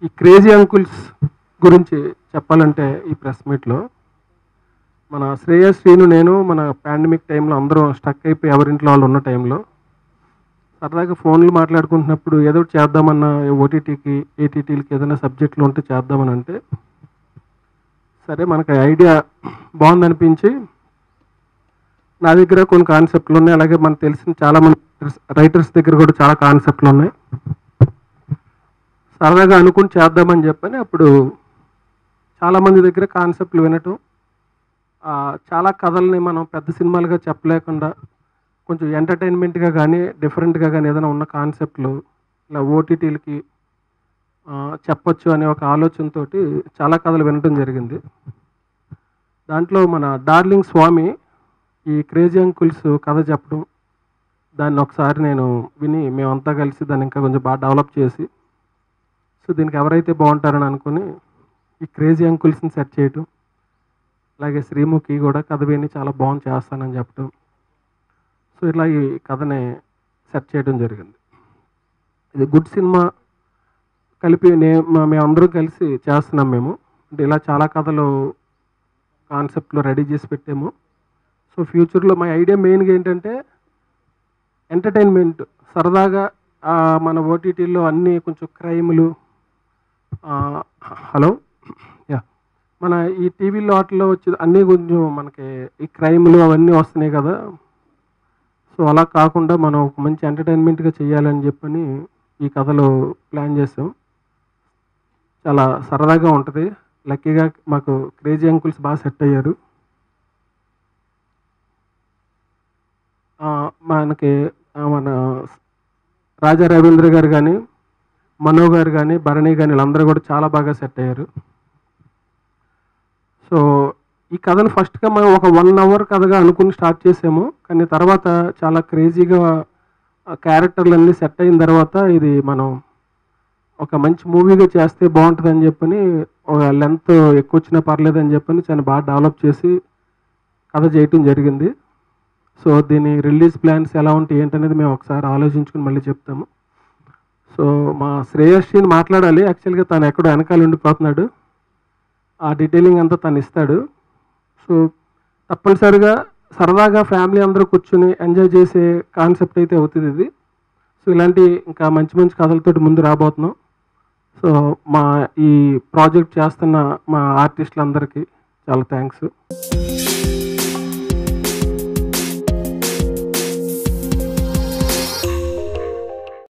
ఈ crazy uncles గురించి చెప్పాలంటే ఈ ప్రెస్ మీట్లో మన శ్రేయస్ శ్రీను నేను మన పాండమిక్ టైంలో అందరం స్టక్ అయిపోయి ఎవరింట్లో వాళ్ళు ఉన్న టైంలో సరదాగా ఫోన్లు మాట్లాడుకుంటున్నప్పుడు ఏదో ఒకటి చేద్దామన్న ఓటీటీకి ఏటీటీలకి ఏదైనా సబ్జెక్టులు ఉంటే చేద్దామని అంటే సరే మనకు ఐడియా బాగుందనిపించి నా దగ్గర కొన్ని కాన్సెప్ట్లు ఉన్నాయి అలాగే మనకు తెలిసిన చాలా మంది రైటర్స్ దగ్గర కూడా చాలా కాన్సెప్ట్లు ఉన్నాయి సరదాగా అనుకుని చేద్దామని చెప్పని అప్పుడు చాలామంది దగ్గర కాన్సెప్ట్లు వినటం ఆ, చాలా కథల్ని మనం పెద్ద సినిమాలుగా చెప్పలేకుండా కొంచెం ఎంటర్టైన్మెంట్గా కానీ డిఫరెంట్గా కానీ ఏదైనా ఉన్న కాన్సెప్ట్లు ఇలా ఓటీటీలకి చెప్పొచ్చు అనే ఒక ఆలోచనతో చాలా కథలు వినటం జరిగింది దాంట్లో మన డార్లింగ్ స్వామి ఈ క్రేజీ అంకుల్స్ కథ చెప్పడం దాన్ని ఒకసారి నేను విని మేమంతా కలిసి దాన్ని ఇంకా కొంచెం బాగా డెవలప్ చేసి సో దీనికి ఎవరైతే బాగుంటారని అనుకుని ఈ క్రేజీ అంకుల్స్ని సెట్ చేయటం అలాగే శ్రీముఖి కూడా కథ విని చాలా బాగుంది చేస్తానని చెప్పడం సో ఇట్లా ఈ కథని సెట్ చేయడం జరిగింది ఇది గుడ్ సినిమా కలిపి నే మా- మేమందరం కలిసి చేస్తున్నాం మేము అంటే ఇలా చాలా కథలు కాన్సెప్ట్లో రెడీ చేసి పెట్టాము సో ఫ్యూచర్లో మా ఐడియా మెయిన్గా ఏంటంటే ఎంటర్టైన్మెంట్ సరదాగా ఆ, మన ఓటీటీలో అన్నీ కొంచెం క్రైములు హలో యా మన ఈ టీవీలో వాటిలో వచ్చి అన్నీ కొంచెం మనకి ఈ క్రైములు అవన్నీ వస్తున్నాయి కదా సో అలా కాకుండా మనం ఒక మంచి ఎంటర్టైన్మెంట్గా చేయాలని చెప్పని ఈ కథలో ప్లాన్ చేసాం చాలా సరదాగా ఉంటుంది లక్కీగా మాకు క్రేజీ అంకుల్స్ బాగా సెట్ అయ్యారు ఆ, మనకి ఆ, మన రాజా రవీంద్ర గారు కానీ మనో గారు కానీ భరణి కానీ వీళ్ళందరూ కూడా చాలా బాగా సెట్ అయ్యారు సో ఈ కథను ఫస్ట్గా మనం ఒక వన్ అవర్ కథగా అనుకుని స్టార్ట్ చేసాము కానీ తర్వాత చాలా క్రేజీగా క్యారెక్టర్లు అన్నీ సెట్ అయిన తర్వాత ఇది మనం ఒక మంచి మూవీగా చేస్తే బాగుంటుందని చెప్పని ఒక లెంత్ ఎక్కువ వచ్చినా పర్లేదని చెప్పని చాలా బాగా డెవలప్ చేసి కథ చేయటం జరిగింది సో దీని రిలీజ్ ప్లాన్స్ ఎలా ఉంటాయి ఏంటనేది మేము ఒకసారి ఆలోచించుకుని మళ్ళీ చెప్తాము సో మా శ్రేయస్ని మాట్లాడాలి యాక్చువల్గా తను ఎక్కడో వెనకాల ఉండిపోతున్నాడు ఆ డీటెయిలింగ్ అంతా తను ఇస్తాడు సో తప్పనిసరిగా సరదాగా ఫ్యామిలీ అందరూ కూర్చుని ఎంజాయ్ చేసే కాన్సెప్ట్ అయితే అవుతుంది ఇది సో ఇలాంటి ఇంకా మంచి మంచి కథలతోటి ముందు రాబోతున్నాం సో మా ఈ ప్రాజెక్ట్ చేస్తున్న మా ఆర్టిస్టులందరికీ చాలా థ్యాంక్స్